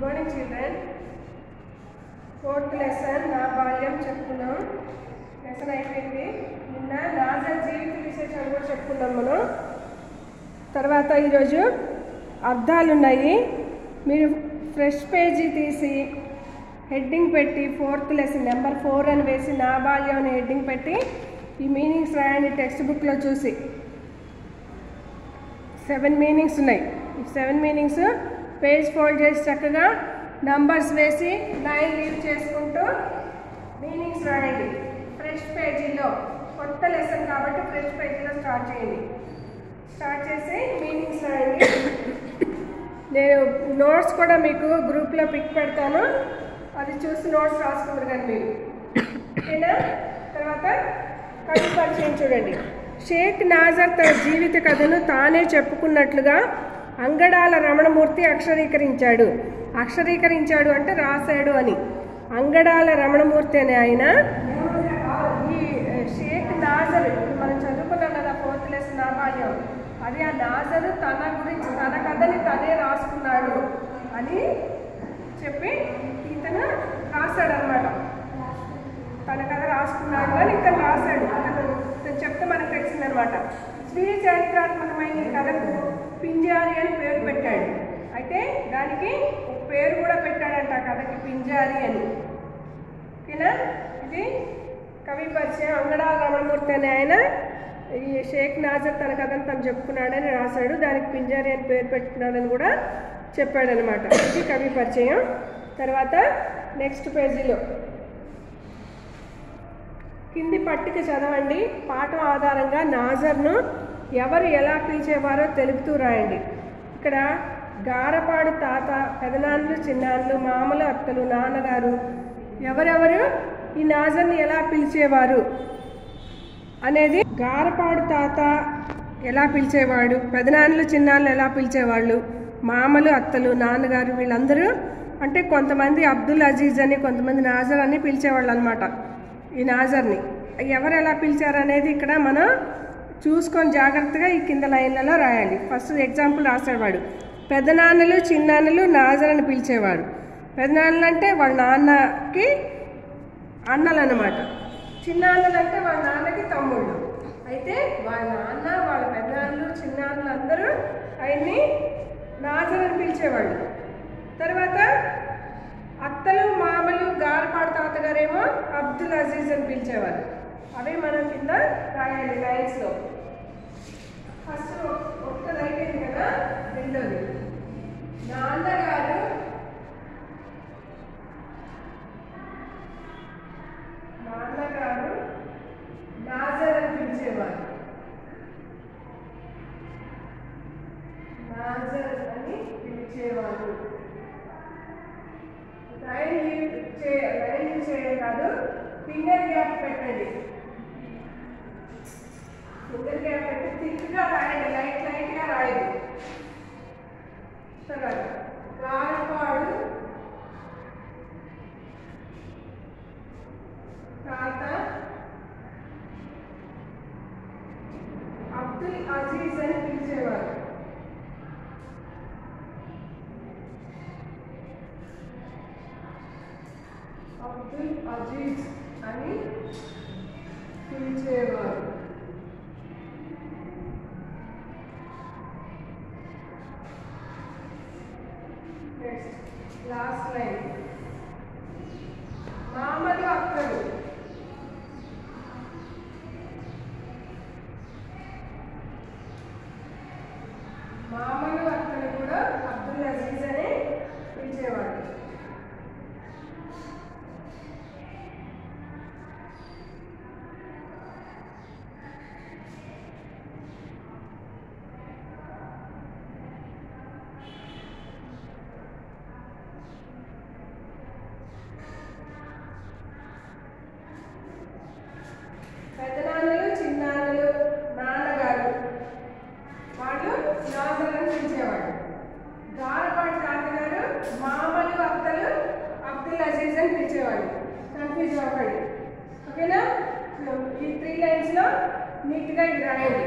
Morning children fourth lesson నా బాల్యం చెప్పుకున్నాం లెసన్ అయిపోయింది నిన్న నాజర్ జీవిత విశేషాలు కూడా చెప్పుకున్నాం మనం తర్వాత ఈరోజు అర్థాలు ఉన్నాయి మీరు ఫ్రెష్ పేజీ తీసి హెడ్డింగ్ పెట్టి ఫోర్త్ లెసన్ నెంబర్ ఫోర్ అని వేసి నా బాల్యం అని హెడ్డింగ్ పెట్టి ఈ మీనింగ్స్ రాయండి టెక్స్ట్ బుక్లో చూసి సెవెన్ మీనింగ్స్ ఉన్నాయి ఈ సెవెన్ మీనింగ్స్ పేజ్ ఫోల్డ్ చేసి చక్కగా నంబర్స్ వేసి లైన్ లీవ్ చేసుకుంటూ మీనింగ్స్ రాయండి ఫ్రెష్ పేజీలో కొత్త లెసన్ కాబట్టి ఫ్రెష్ పేజీలో స్టార్ట్ చేయండి స్టార్ట్ చేసి మీనింగ్స్ రాయండి నేను నోట్స్ కూడా మీకు గ్రూప్లో పిక్ పెడతాను అది చూసి నోట్స్ రాసుకుంటారు కానీ మీరు ఓకేనా తర్వాత కవి పరిచయం చూడండి షేక్ నాజర్ తన జీవిత కథను తానే చెప్పుకున్నట్లుగా అంగడాల రమణమూర్తి అక్షరీకరించాడు అక్షరీకరించాడు అంటే రాశాడు అని అంగడాల రమణమూర్తి అనే ఆయన ఈ షేక్ నాజర్ ఇప్పుడు మనం చదువుకున్నాం కదా ఫోర్త్ లెసన్ నాబాల్యం అది ఆ నాజరు తన గురించి తన కథని తనే రాసుకున్నాడు అని చెప్పి ఇతను రాశాడు అనమాట తన కథ రాసుకున్నాడు అని ఇతను రాశాడు అతను ఇతను చెప్తే మనకు తెలిసిందనమాట స్వీయ చరిత్రాత్మకమైన ఈ కథకు పింజారి అని పేరు పెట్టాడు అయితే దానికి ఒక పేరు కూడా పెట్టాడంట ఆ కథకి పింజారి అని ఓకేనా ఇది కవి పరిచయం అంగడా రమణమూర్తి అనే ఆయన ఈ షేక్ నాజర్ తన కథను తను చెప్పుకున్నాడని రాశాడు దానికి పింజారి అని పేరు పెట్టుకున్నాడని కూడా చెప్పాడనమాట ఇది కవి పరిచయం తర్వాత నెక్స్ట్ పేజీలో కింది పట్టిక చదవండి పాఠం ఆధారంగా నాజర్ను ఎవరు ఎలా పిలిచేవారో తెలుపుతూ రాయండి ఇక్కడ గారపాడు తాత పెదనాన్నలు చిన్నాన్నలు మామలు అత్తలు నాన్నగారు ఎవరెవరు ఈ నాజర్ని ఎలా పిలిచేవారు అనేది గారపాడు తాత ఎలా పిలిచేవాడు పెదనాన్నలు చిన్నాన్నలు ఎలా పిలిచేవాళ్ళు మామలు అత్తలు నాన్నగారు వీళ్ళందరూ అంటే కొంతమంది అబ్దుల్ అజీజ్ అని కొంతమంది నాజర్ అని పిలిచేవాళ్ళు అనమాట ఈ నాజర్ని ఎవరు ఎలా పిలిచారు అనేది ఇక్కడ మనం చూసుకొని జాగ్రత్తగా ఈ కింద లైన్లలో రాయాలి ఫస్ట్ ఎగ్జాంపుల్ రాసేవాడు పెదనాన్నలు చిన్నాన్నలు నాజర్ అని పిలిచేవాడు పెదనాన్నలు అంటే వాళ్ళ నాన్నకి అన్నలు అనమాట చిన్నాన్నలు అంటే వాళ్ళ నాన్నకి తమ్ముళ్ళు అయితే వాళ్ళ నాన్న వాళ్ళ పెద్దనాన్నలు చిన్నాన్నలు అందరూ ఆయన్ని నాజర్ అని పిలిచేవాళ్ళు తర్వాత అత్తలు మామలు గారపాడు తాతగారేమో అబ్దుల్ అజీజ్ అని పిలిచేవారు అవే మనం కింద రాయాలి లైన్స్లో ఫస్ట్ ఒక్క లైన్ అయింది కదా రెండోది నాన్నగారు నాన్నగారు నాజర్ అని పిలిచేవారు నాజర్ అని పిలిచేవారు లైన్ లీవ్ చే లైన్ లీవ్ చేయడం కాదు ఫింగర్ గ్యాప్ పెట్టండి ఫింగర్ గ్యాప్ పెట్టి థిక్గా రాయండి లైట్ లైట్గా రాయదు తర్వాత గారపాడు తాత అబ్దుల్ అజీజ్ అని పిలిచేవారు అబ్దుల్ అజీజ్ అని పిలిచేవారు నెక్స్ట్ లాస్ట్ లైన్ మామలు అక్కలు మామలు అక్కలు కూడా అబ్దుల్ అజీజ్ అని పిలిచేవాడు పెద్దనాన్నలు చిన్నాన్నలు నాన్నగారు వాళ్ళు నాన్నలను పిలిచేవాడు గారపాటి తాతగారు మామలు అత్తలు అబ్దుల్ అజీజ్ అని పిలిచేవాడు కన్ఫ్యూజ్ అవ్వకండి ఓకేనా ఈ త్రీ లైన్స్లో నీట్గా ఇది రాయండి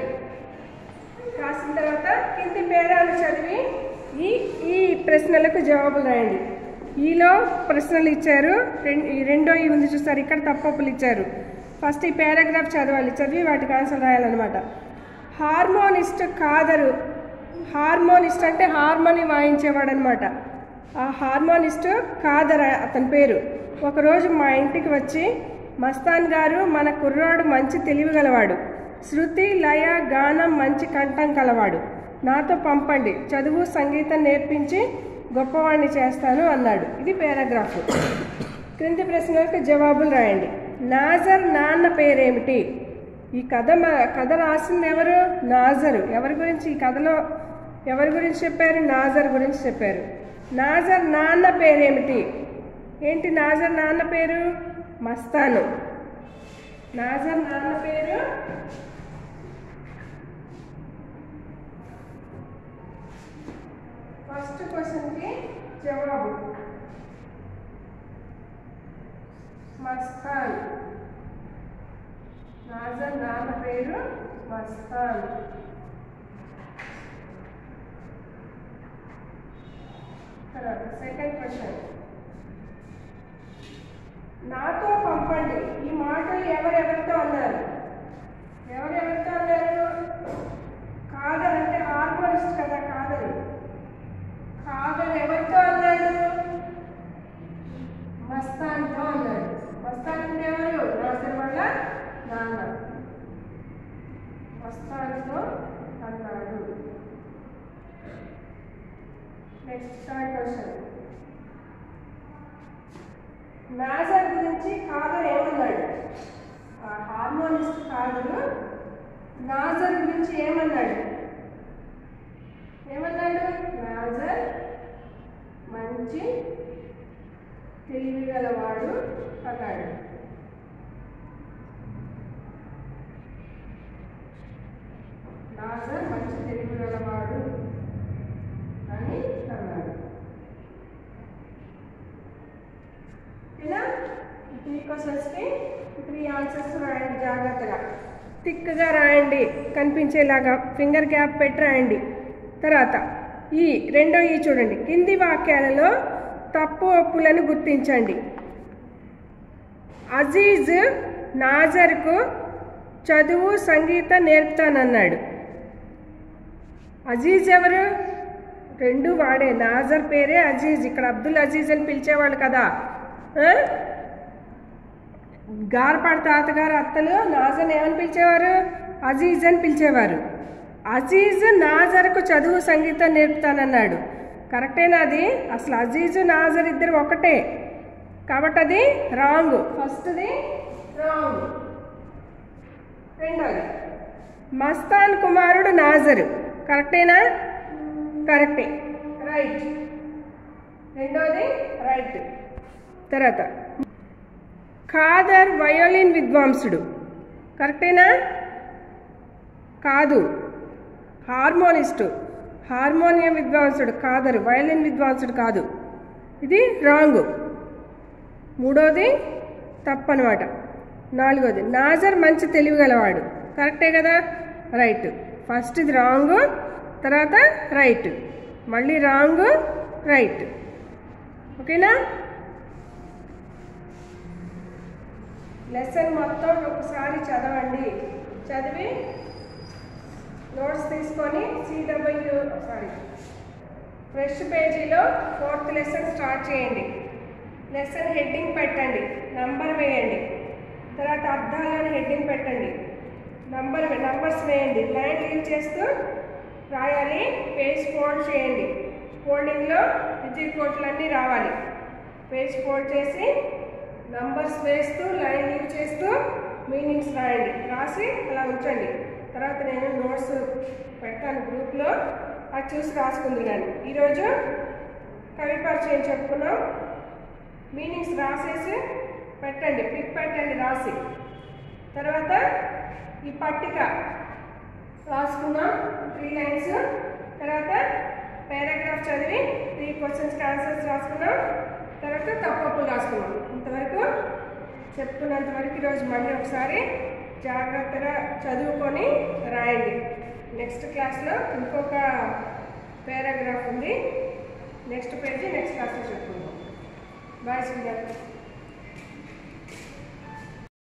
రాసిన తర్వాత కింది పేరాలు చదివి ఈ ఈ ప్రశ్నలకు జవాబులు రాయండి ఈలో ప్రశ్నలు ఇచ్చారు రెం- ఈ రెండో ఈ ఉంది చూస్తారు ఇక్కడ తప్పప్పులు ఇచ్చారు ఫస్ట్ ఈ పారాగ్రాఫ్ చదవాలి చదివి వాటికి ఆన్సర్ రాయాలన్నమాట హార్మోనిస్ట్ కాదరు హార్మోనిస్ట్ అంటే హార్మోని వాయించేవాడు అనమాట ఆ హార్మోనిస్ట్ కాదర అతని పేరు ఒకరోజు మా ఇంటికి వచ్చి మస్తాన్ గారు మన కుర్రాడు మంచి తెలివి గలవాడు శృతి లయ గానం మంచి కంఠం కలవాడు నాతో పంపండి చదువు సంగీతం నేర్పించి గొప్పవాణ్ణి చేస్తాను అన్నాడు ఇది పారాగ్రాఫ్ క్రింది ప్రశ్నలకు జవాబులు రాయండి నాజర్ నాన్న పేరేమిటి ఈ కథ మ- కథ రాసింది ఎవరు నాజరు ఎవరి గురించి ఈ కథలో ఎవరి గురించి చెప్పారు నాజర్ గురించి చెప్పారు నాజర్ నాన్న పేరేమిటి ఏంటి నాజర్ నాన్న పేరు మస్తాను నాజర్ నాన్న పేరు ఫస్ట్ క్వశ్చన్కి జవాబు మస్తాన్ నాజర్ నాన్న పేరు మస్తాన్ తర్వాత సెకండ్ క్వశ్చన్ నాతో పంపండి ఈ మాటలు ఎవరెవరితో అన్నారు ఎవరెవరితో అన్నారు కాదర్ అంటే హార్మోనిస్ట్ కదా కాదరు కాదర్ ఎవరితో అన్నాడు మస్తాన్తో అన్నాడు మస్తాన్ అంటే ఎవరు నాసర్ వల్ల నాన్న మస్తాన్తో అన్నాడు నెక్స్ట్ థర్డ్ క్వశ్చన్ నాజర్ గురించి కాదర్ ఏమన్నాడు ఆ హార్మోనిస్ట్ కాదరు నాజర్ గురించి ఏమన్నాడు ఏమన్నాడు నాజర్ మంచి తెలివి గలవాడు అన్నాడు నాజర్ మంచి తెలివి గలవాడు అని అన్నాడు ఓకేనా ఈ త్రీ క్వశ్చన్స్కి త్రీ ఆన్సర్స్ రాయండి జాగ్రత్తగా థిక్గా రాయండి కనిపించేలాగా ఫింగర్ గ్యాప్ పెట్టి రాయండి తర్వాత ఈ రెండో ఈ చూడండి కింది వాక్యాలలో తప్పు ఒప్పులను గుర్తించండి అజీజ్ నాజర్కు చదువు సంగీతం నేర్పుతానన్నాడు అజీజ్ ఎవరు రెండు వాడే నాజర్ పేరే అజీజ్ ఇక్కడ అబ్దుల్ అజీజ్ అని పిలిచేవాళ్ళు కదా ఆ? గార్పాడు తాతగారు అత్తలు నాజర్ ఏమని పిలిచేవారు అజీజ్ అని పిలిచేవారు అజీజ్ నాజర్కు చదువు సంగీతం నేర్పుతానన్నాడు కరెక్టేనా అది అసలు అజీజ్ నాజర్ ఇద్దరు ఒకటే కాబట్టి అది రాంగ్ ఫస్ట్ది రాంగ్ రెండోది మస్తాన్ కుమారుడు నాజరు కరెక్టేనా కరెక్టే రైట్ రెండోది రైట్ తర్వాత ఖాదర్ వయోలిన్ విద్వాంసుడు కరెక్టేనా కాదు హార్మోనిస్టు హార్మోనియం విద్వాంసుడు కాదరు వయలిన్ విద్వాంసుడు కాదు ఇది రాంగ్ మూడోది తప్పనమాట నాలుగోది నాజర్ మంచి తెలివి గలవాడు కరెక్టే కదా రైట్ ఫస్ట్ ఇది రాంగ్ తర్వాత రైట్ మళ్ళీ రాంగ్ రైట్ ఓకేనా లెసన్ మొత్తం ఒకసారి చదవండి చదివి నోట్స్ తీసుకొని సిడబ్ల్యూ సారీ ఫ్రెష్ పేజీలో ఫోర్త్ లెసన్ స్టార్ట్ చేయండి లెసన్ హెడ్డింగ్ పెట్టండి నంబర్ వేయండి తర్వాత అర్థాలను హెడ్డింగ్ పెట్టండి నంబర్ నంబర్స్ వేయండి లైన్ లీవ్ చేస్తూ రాయాలి పేజ్ ఫోల్డ్ చేయండి ఫోల్డింగ్లో విద్యుత్ కోట్లన్నీ రావాలి పేజ్ ఫోల్డ్ చేసి నంబర్స్ వేస్తూ లైన్ లీవ్ చేస్తూ మీనింగ్స్ రాయండి రాసి అలా ఉంచండి తర్వాత నేను నోట్స్ పెడతాను గ్రూప్లో అది చూసి రాసుకుంది కానీ ఈరోజు కవి పరిచయం చెప్పుకున్నాం మీనింగ్స్ రాసేసి పెట్టండి పిక్ పెట్టండి రాసి తర్వాత ఈ పట్టిక రాసుకున్నాం త్రీ లైన్స్ తర్వాత పారాగ్రాఫ్ చదివి త్రీ క్వశ్చన్స్కి ఆన్సర్స్ రాసుకున్నాం తర్వాత తప్పప్పులు రాసుకున్నాం ఇంతవరకు చెప్పుకున్నంత వరకు ఈరోజు మళ్ళీ ఒకసారి జాగ్రత్తగా చదువుకొని రాయండి నెక్స్ట్ క్లాస్లో ఇంకొక పారాగ్రాఫ్ ఉంది నెక్స్ట్ పేజీ నెక్స్ట్ క్లాస్లో చెప్పుకుందాం బాయ్ స్టూడెంట్